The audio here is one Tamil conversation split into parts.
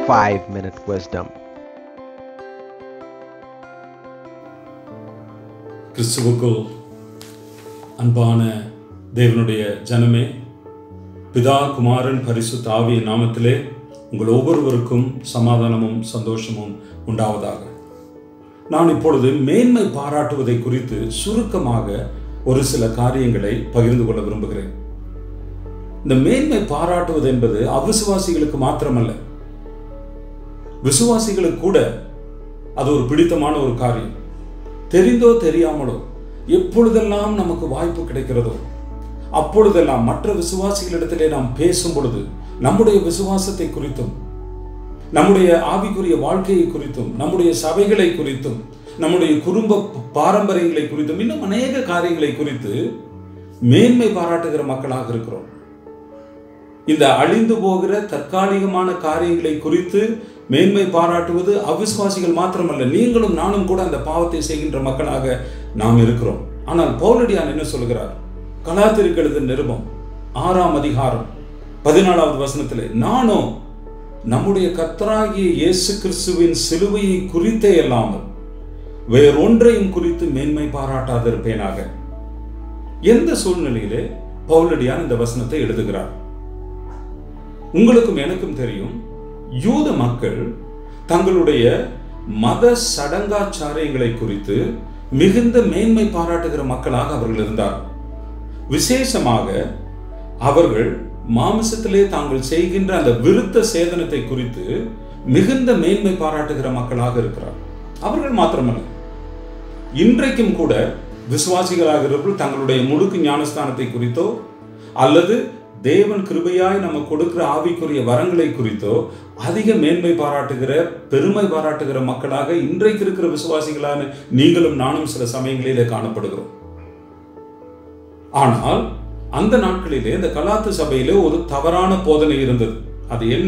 5 Minute Wisdom. கிறிஸ்துவுக்குள் அன்பான தேவனுடைய ஜனமே பிதா குமாரன் பரிசுத்த ஆவியின் நாமத்திலே உங்கள் ஒவ்வொருவருக்கும் சமாதானமும் சந்தோஷமும் உண்டாவதாக நான் இப்பொழுது மேன்மை பாராட்டுவதை குறித்து சுருக்கமாக ஒரு சில காரியங்களை பகிர்ந்து கொள்ள விரும்புகிறேன் இந்த மேன்மை பாராட்டுவது என்பது அவிசுவாசிகளுக்கு மாத்திரமல்ல விசுவாசிகளுக்கு கூட அது ஒரு பிடித்தமான ஒரு காரியம் தெரிந்தோ தெரியாமலோ எப்பொழுதெல்லாம் நமக்கு வாய்ப்பு கிடைக்கிறதோ அப்பொழுதெல்லாம் மற்ற விசுவாசிகளிடத்திலே நாம் பேசும் பொழுது நம்முடைய விசுவாசத்தை குறித்தும் நம்முடைய ஆவிக்குரிய வாழ்க்கையை குறித்தும் நம்முடைய சபைகளை குறித்தும் நம்முடைய குடும்ப பாரம்பரியங்களை குறித்தும் இன்னும் அநேக காரியங்களை குறித்து மேன்மை பாராட்டுகிற மக்களாக இருக்கிறோம் இந்த அழிந்து போகிற தற்காலிகமான காரியங்களை குறித்து மேன்மை பாராட்டுவது அவிசுவாசிகள் மாத்திரமல்ல நீங்களும் நானும் கூட அந்த பாவத்தை செய்கின்ற மக்களாக நாம் இருக்கிறோம் ஆனால் பவுலடியான் என்ன சொல்கிறார் கலாத்திருக்கிறது நிருபம் ஆறாம் அதிகாரம் பதினாலாவது வசனத்திலே நானோ நம்முடைய கர்த்தராகிய இயேசு கிறிஸ்துவின் சிலுவையை குறித்தே அல்லாமல் வேறொன்றையும் குறித்து மேன்மை பாராட்டாதிருப்பேனாக எந்த சூழ்நிலையிலே பவுலடியான் இந்த வசனத்தை எழுதுகிறார் உங்களுக்கும் எனக்கும் தெரியும் யூத மக்கள் தங்களுடைய மத சடங்காச்சாரியங்களை குறித்து மிகுந்த மேன்மை பாராட்டுகிற மக்களாக அவர்கள் இருந்தார் விசேஷமாக அவர்கள் மாமிசத்திலே தாங்கள் செய்கின்ற அந்த விருத்த சேதனத்தை குறித்து மிகுந்த மேன்மை பாராட்டுகிற மக்களாக இருக்கிறார் அவர்கள் மாத்திரமல்ல இன்றைக்கும் கூட விசுவாசிகளாக இருப்பவர்கள் தங்களுடைய முழுக்கு ஞானஸ்தானத்தை குறித்தோ அல்லது தேவன் கிருபையாய் நம்ம கொடுக்கிற ஆவிக்குரிய வரங்களை குறித்தோ அதிக மேன்மை பாராட்டுகிற பெருமை பாராட்டுகிற மக்களாக இன்றைக்கு இருக்கிற விசுவாசிகளான நீங்களும் நானும் சில சமயங்களிலே காணப்படுகிறோம் ஆனால் அந்த நாட்களிலே இந்த கலாத்து சபையிலே ஒரு தவறான போதனை இருந்தது அது என்ன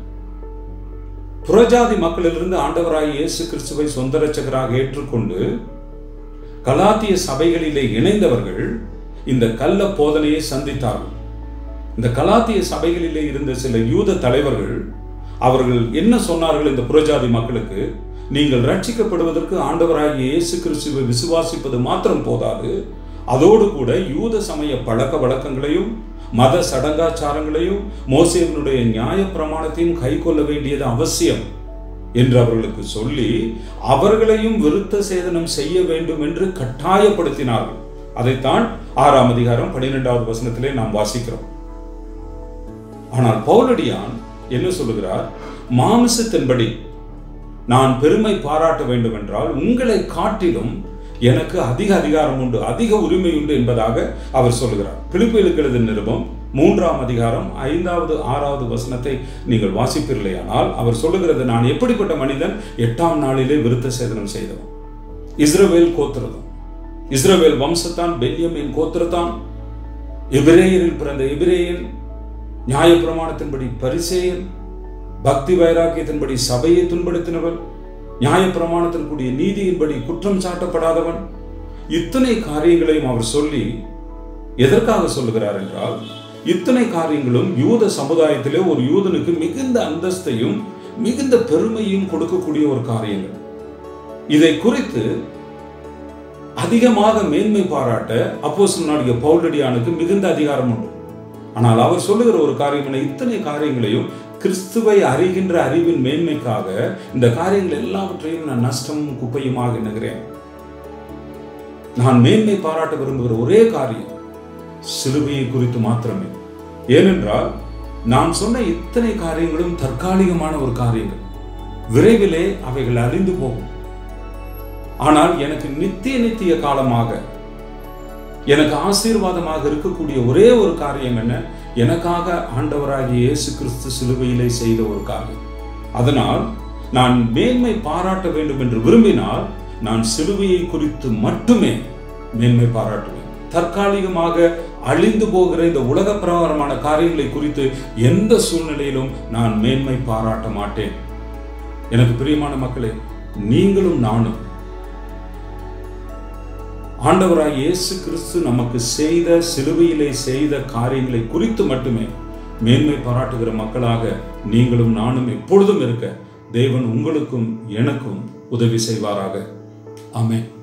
புறஜாதி மக்களிலிருந்து ஆண்டவராய் இயேசு கிறிஸ்துவை சொந்த ரட்சகராக ஏற்றுக்கொண்டு கலாத்திய சபைகளிலே இணைந்தவர்கள் இந்த கள்ள போதனையை சந்தித்தார்கள் இந்த கலாத்திய சபைகளிலே இருந்த சில யூத தலைவர்கள் அவர்கள் என்ன சொன்னார்கள் இந்த புறஜாதி மக்களுக்கு நீங்கள் ரட்சிக்கப்படுவதற்கு ஆண்டவராகிய இயேசு கிறிஸ்துவை விசுவாசிப்பது மாத்திரம் போதாது அதோடு கூட யூத சமய பழக்க வழக்கங்களையும் மத சடங்காச்சாரங்களையும் மோசேவனுடைய நியாய பிரமாணத்தையும் கை கொள்ள வேண்டியது அவசியம் என்று அவர்களுக்கு சொல்லி அவர்களையும் விருத்த சேதனம் செய்ய வேண்டும் என்று கட்டாயப்படுத்தினார்கள் அதைத்தான் ஆறாம் அதிகாரம் பன்னிரெண்டாவது வசனத்திலே நாம் வாசிக்கிறோம் ஆனால் பவுலடியான் என்ன சொல்லுகிறார் மாமிசத்தின்படி நான் பெருமை பாராட்ட வேண்டும் என்றால் உங்களை காட்டிலும் எனக்கு அதிக அதிகாரம் உண்டு அதிக உரிமை உண்டு என்பதாக அவர் சொல்லுகிறார் பிலிப்பிலுக்கு எழுதின நிருபம் மூன்றாம் அதிகாரம் ஐந்தாவது ஆறாவது வசனத்தை நீங்கள் வாசிப்பீர்களேயானால் அவர் சொல்லுகிறது நான் எப்படிப்பட்ட மனிதன் எட்டாம் நாளிலே விருத்த சேதனம் செய்தவன் இஸ்ரவேல் கோத்திரதம் இஸ்ரவேல் வம்சத்தான் பெல்யமின் கோத்திரத்தான் எபிரேயரில் பிறந்த எபிரேயன் நியாயப்பிரமாணத்தின்படி பரிசேயன் பக்தி வைராக்கியத்தின்படி சபையை துன்படுத்தினவன் நியாயப்பிரமாணத்திற்குரிய நீதியின்படி குற்றம் சாட்டப்படாதவன் இத்தனை காரியங்களையும் அவர் சொல்லி எதற்காக சொல்லுகிறார் என்றால் இத்தனை காரியங்களும் யூத சமுதாயத்திலே ஒரு யூதனுக்கு மிகுந்த அந்தஸ்தையும் மிகுந்த பெருமையும் கொடுக்கக்கூடிய ஒரு காரியங்கள் இதை குறித்து அதிகமாக மேன்மை பாராட்ட அப்போ சொன்னாடிய பவுலடியானுக்கு மிகுந்த அதிகாரம் உண்டு ஆனால் அவர் சொல்லுகிற ஒரு காரியம் என்ன இத்தனை காரியங்களையும் கிறிஸ்துவை அறிகின்ற அறிவின் மேன்மைக்காக இந்த காரியங்கள் எல்லாவற்றையும் நான் நஷ்டமும் குப்பையுமாக எண்ணுகிறேன் நான் மேன்மை பாராட்ட விரும்புகிற ஒரே காரியம் சிலுவையை குறித்து மாத்திரமே ஏனென்றால் நான் சொன்ன இத்தனை காரியங்களும் தற்காலிகமான ஒரு காரியங்கள் விரைவிலே அவைகள் அழிந்து போகும் ஆனால் எனக்கு நித்திய நித்திய காலமாக எனக்கு ஆசீர்வாதமாக இருக்கக்கூடிய ஒரே ஒரு காரியம் என்ன எனக்காக ஆண்டவராகிய இயேசு கிறிஸ்து சிலுவையிலே செய்த ஒரு காரியம் அதனால் நான் மேன்மை பாராட்ட வேண்டும் என்று விரும்பினால் நான் சிலுவையை குறித்து மட்டுமே மேன்மை பாராட்டுவேன் தற்காலிகமாக அழிந்து போகிற இந்த உலக பிரகாரமான காரியங்களை குறித்து எந்த சூழ்நிலையிலும் நான் மேன்மை பாராட்ட மாட்டேன் எனக்கு பிரியமான மக்களே நீங்களும் நானும் ஆண்டவராய் இயேசு கிறிஸ்து நமக்கு செய்த சிலுவையிலே செய்த காரியங்களை குறித்து மட்டுமே மேன்மை பாராட்டுகிற மக்களாக நீங்களும் நானும் எப்பொழுதும் இருக்க தேவன் உங்களுக்கும் எனக்கும் உதவி செய்வாராக ஆமென்